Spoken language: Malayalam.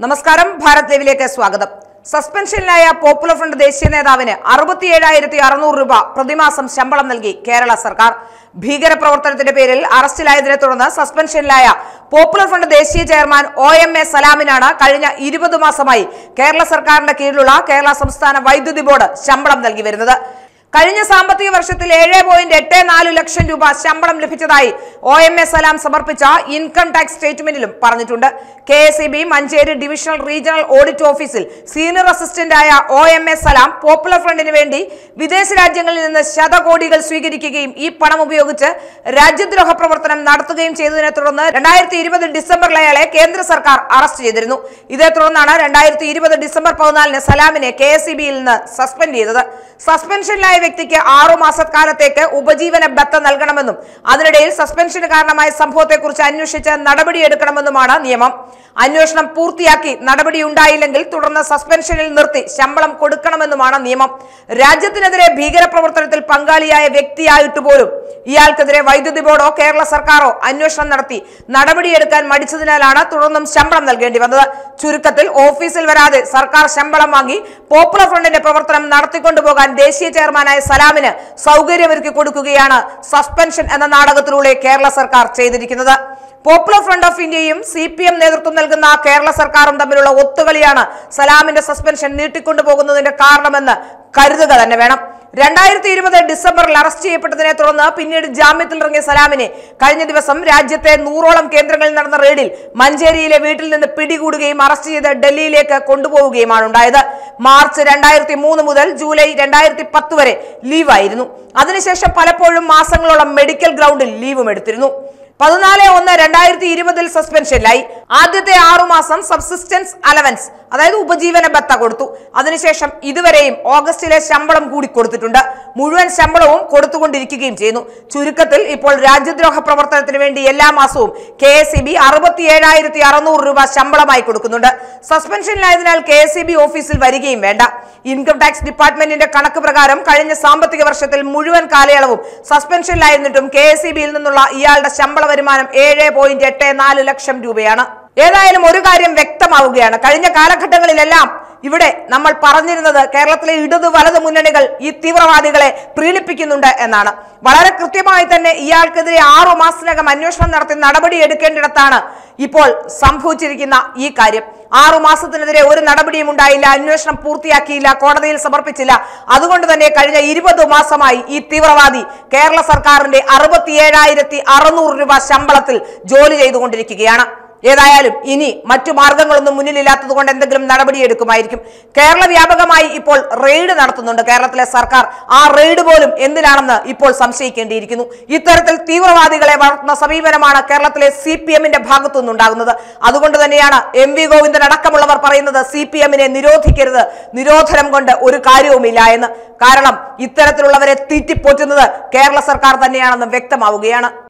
നമസ്കാരം ഭാരത് ലൈവിലേക്ക് സ്വാഗതം സസ്പെൻഷനിലായ പോപ്പുലർ ഫ്രണ്ട് ദേശീയ നേതാവിന് അറുപത്തിയേഴായിരത്തി അറുന്നൂറ് രൂപ പ്രതിമാസം ശമ്പളം നൽകി കേരള സർക്കാർ ഭീകരപ്രവർത്തനത്തിന്റെ പേരിൽ അറസ്റ്റിലായതിനെ തുടർന്ന് സസ്പെൻഷനിലായ പോപ്പുലർ ഫ്രണ്ട് ദേശീയ ചെയർമാൻ ഒ എം എ സലാമിനാണ് കഴിഞ്ഞ ഇരുപത് മാസമായി കേരള സർക്കാരിന്റെ കീഴിലുള്ള കേരള സംസ്ഥാന വൈദ്യുതി ബോർഡ് ശമ്പളം നൽകി വരുന്നത് കഴിഞ്ഞ സാമ്പത്തിക വർഷത്തിൽ ഏഴ് പോയിന്റ് എട്ട് നാല് ലക്ഷം രൂപ ശമ്പളം ലഭിച്ചതായി ഒ എം എ സലാം സമർപ്പിച്ച ഇൻകം ടാക്സ് സ്റ്റേറ്റ്മെന്റിലും പറഞ്ഞിട്ടുണ്ട് K S E B Manjeri divisional regional audit ഓഫീസിൽ സീനിയർ അസിസ്റ്റന്റായ O M A Salam popular ഫ്രണ്ടിന് വേണ്ടി വിദേശ രാജ്യങ്ങളിൽ നിന്ന് ശതകോടികൾ സ്വീകരിക്കുകയും ഈ പണം ഉപയോഗിച്ച് രാജ്യദ്രോഹ പ്രവർത്തനം നടത്തുകയും ചെയ്തതിനെ തുടർന്ന് രണ്ടായിരത്തി ഇരുപത് ഡിസംബറിൽ അയാളെ കേന്ദ്ര സർക്കാർ അറസ്റ്റ് ചെയ്തിരുന്നു ഇതേ തുടർന്നാണ് രണ്ടായിരത്തി ഇരുപത് ഡിസംബർ പതിനാലിന് സലാമിനെ കെ എസ് ഇ ബിയിൽ നിന്ന് സസ്പെൻഡ് ചെയ്തത് സസ്പെൻഷനിലായ വ്യക്തിക്ക് ആറു മാസക്കാലത്തേക്ക് ഉപജീവന ബത്ത നൽകണമെന്നും അതിനിടയിൽ സസ്പെൻഷന് കാരണമായ സംഭവത്തെക്കുറിച്ച് അന്വേഷിച്ച് നടപടിയെടുക്കണമെന്നുമാണ് നിയമം അന്വേഷണം പൂർത്തിയാക്കി നടപടിയുണ്ടായില്ലെങ്കിൽ തുടർന്ന് സസ്പെൻഷനിൽ നിർത്തി ശമ്പളം കൊടുക്കണമെന്നുമാണ് നിയമം രാജ്യത്തിനെതിരെ ഭീകരപ്രവർത്തനത്തിൽ പങ്കാളിയായ വ്യക്തിയായിട്ട് പോലും ഇയാൾക്കെതിരെ വൈദ്യുതി ബോർഡോ കേരള സർക്കാരോ അന്വേഷണം നടത്തി നടപടിയെടുക്കാൻ മടിച്ചതിനാലാണ് തുടർന്നും ശമ്പളം നൽകേണ്ടി വന്നത് ചുരുക്കത്തിൽ ഓഫീസിൽ വരാതെ സർക്കാർ ശമ്പളം വാങ്ങി പോപ്പുലർ ഫ്രണ്ടിന്റെ പ്രവർത്തനം നടത്തിക്കൊണ്ടുപോകാൻ ദേശീയ ചെയർമാനായ സലാമിന് സൗകര്യമൊരുക്കി കൊടുക്കുകയാണ് സസ്പെൻഷൻ എന്ന നാടകത്തിലൂടെ കേരള സർക്കാർ ചെയ്തിരിക്കുന്നത് പോപ്പുലർ ഫ്രണ്ട് ഓഫ് ഇന്ത്യയും സി പി എം നേതൃത്വം നൽകുന്ന കേരള സർക്കാരും തമ്മിലുള്ള ഒത്തുകളിയാണ് സലാമിന്റെ സസ്പെൻഷൻ നീട്ടിക്കൊണ്ടുപോകുന്നതിന്റെ കാരണമെന്ന് കരുതുക തന്നെ വേണം രണ്ടായിരത്തി ഇരുപത് ഡിസംബറിൽ അറസ്റ്റ് ചെയ്യപ്പെട്ടതിനെ തുടർന്ന് പിന്നീട് ജാമ്യത്തിലിറങ്ങിയ സലാമിനെ കഴിഞ്ഞ ദിവസം രാജ്യത്തെ നൂറോളം കേന്ദ്രങ്ങളിൽ നടന്ന റെയ്ഡിൽ മഞ്ചേരിയിലെ വീട്ടിൽ നിന്ന് പിടികൂടുകയും അറസ്റ്റ് ചെയ്ത് ഡൽഹിയിലേക്ക് കൊണ്ടുപോവുകയുമാണ് ഉണ്ടായത് മാർച്ച് രണ്ടായിരത്തി മൂന്ന് മുതൽ ജൂലൈ രണ്ടായിരത്തി പത്ത് വരെ ലീവായിരുന്നു അതിനുശേഷം പലപ്പോഴും മാസങ്ങളോളം മെഡിക്കൽ ഗ്രൗണ്ടിൽ ലീവും എടുത്തിരുന്നു പതിനാല് ഒന്ന് രണ്ടായിരത്തി ഇരുപതിൽ സസ്പെൻഷനിലായി ആദ്യത്തെ ആറു മാസം സബ്സിസ്റ്റൻസ് അലവൻസ് അതായത് ഉപജീവന ബത്ത കൊടുത്തു അതിനുശേഷം ഇതുവരെയും ഓഗസ്റ്റിലെ ശമ്പളം കൂടി കൊടുത്തിട്ടുണ്ട് മുഴുവൻ ശമ്പളവും കൊടുത്തുകൊണ്ടിരിക്കുകയും ചെയ്യുന്നു ചുരുക്കത്തിൽ ഇപ്പോൾ രാജ്യദ്രോഹ പ്രവർത്തനത്തിന് വേണ്ടി എല്ലാ മാസവും കെ എസ് ഇ ബി അറുപത്തി ഏഴായിരത്തി അറുന്നൂറ് രൂപ ശമ്പളമായി കൊടുക്കുന്നുണ്ട് സസ്പെൻഷനിലായതിനാൽ കെ എസ് ഇ ബി ഓഫീസിൽ വരികയും വേണ്ട ഇൻകം ടാക്സ് ഡിപ്പാർട്ട്മെന്റിന്റെ കണക്ക് പ്രകാരം കഴിഞ്ഞ സാമ്പത്തിക വർഷത്തിൽ മുഴുവൻ കാലയളവും സസ്പെൻഷനിലായിരുന്നിട്ടും കെ എസ് ഇ ബിയിൽ നിന്നുള്ള ഇയാളുടെ ശമ്പള വരുമാനം ഏഴ് പോയിന്റ് എട്ട് നാല് ലക്ഷം രൂപയാണ് ഏതായാലും ഒരു കാര്യം വ്യക്തമാവുകയാണ് കഴിഞ്ഞ കാലഘട്ടങ്ങളിലെല്ലാം ഇവിടെ നമ്മൾ പറഞ്ഞിരുന്നത് കേരളത്തിലെ ഇടതു വലത് മുന്നണികൾ ഈ തീവ്രവാദികളെ പ്രീണിപ്പിക്കുന്നുണ്ട് എന്നാണ് വളരെ കൃത്യമായി തന്നെ ഇയാൾക്കെതിരെ ആറു മാസത്തിനകം അന്വേഷണം നടത്തി നടപടി എടുക്കേണ്ടിടത്താണ് ഇപ്പോൾ സംഭവിച്ചിരിക്കുന്ന ഈ കാര്യം ആറു മാസത്തിനെതിരെ ഒരു നടപടിയും ഉണ്ടായില്ല അന്വേഷണം പൂർത്തിയാക്കിയില്ല കോടതിയിൽ സമർപ്പിച്ചില്ല അതുകൊണ്ട് തന്നെ കഴിഞ്ഞ ഇരുപത് മാസമായി ഈ തീവ്രവാദി കേരള സർക്കാരിന്റെ അറുപത്തിയേഴായിരത്തി അറുന്നൂറ് രൂപ ശമ്പളത്തിൽ ജോലി ചെയ്തുകൊണ്ടിരിക്കുകയാണ് ഏതായാലും ഇനി മറ്റു മാർഗങ്ങളൊന്നും മുന്നിലില്ലാത്തത് കൊണ്ട് എന്തെങ്കിലും നടപടിയെടുക്കുമായിരിക്കും കേരള വ്യാപകമായി ഇപ്പോൾ റെയ്ഡ് നടത്തുന്നുണ്ട് കേരളത്തിലെ സർക്കാർ ആ റെയ്ഡ് പോലും എന്തിനാണെന്ന് ഇപ്പോൾ സംശയിക്കേണ്ടിയിരിക്കുന്നു ഇത്തരത്തിൽ തീവ്രവാദികളെ വളർത്തുന്ന സമീപനമാണ് കേരളത്തിലെ സി പി എമ്മിന്റെ ഭാഗത്തുനിന്നുണ്ടാകുന്നത് അതുകൊണ്ട് തന്നെയാണ് എം വി ഗോവിന്ദൻ അടക്കമുള്ളവർ പറയുന്നത് സി പി എമ്മിനെ നിരോധിക്കരുത് നിരോധനം കൊണ്ട് ഒരു കാര്യവുമില്ല എന്ന് കാരണം ഇത്തരത്തിലുള്ളവരെ തീറ്റിപ്പോറ്റുന്നത് കേരള സർക്കാർ തന്നെയാണെന്ന് വ്യക്തമാവുകയാണ്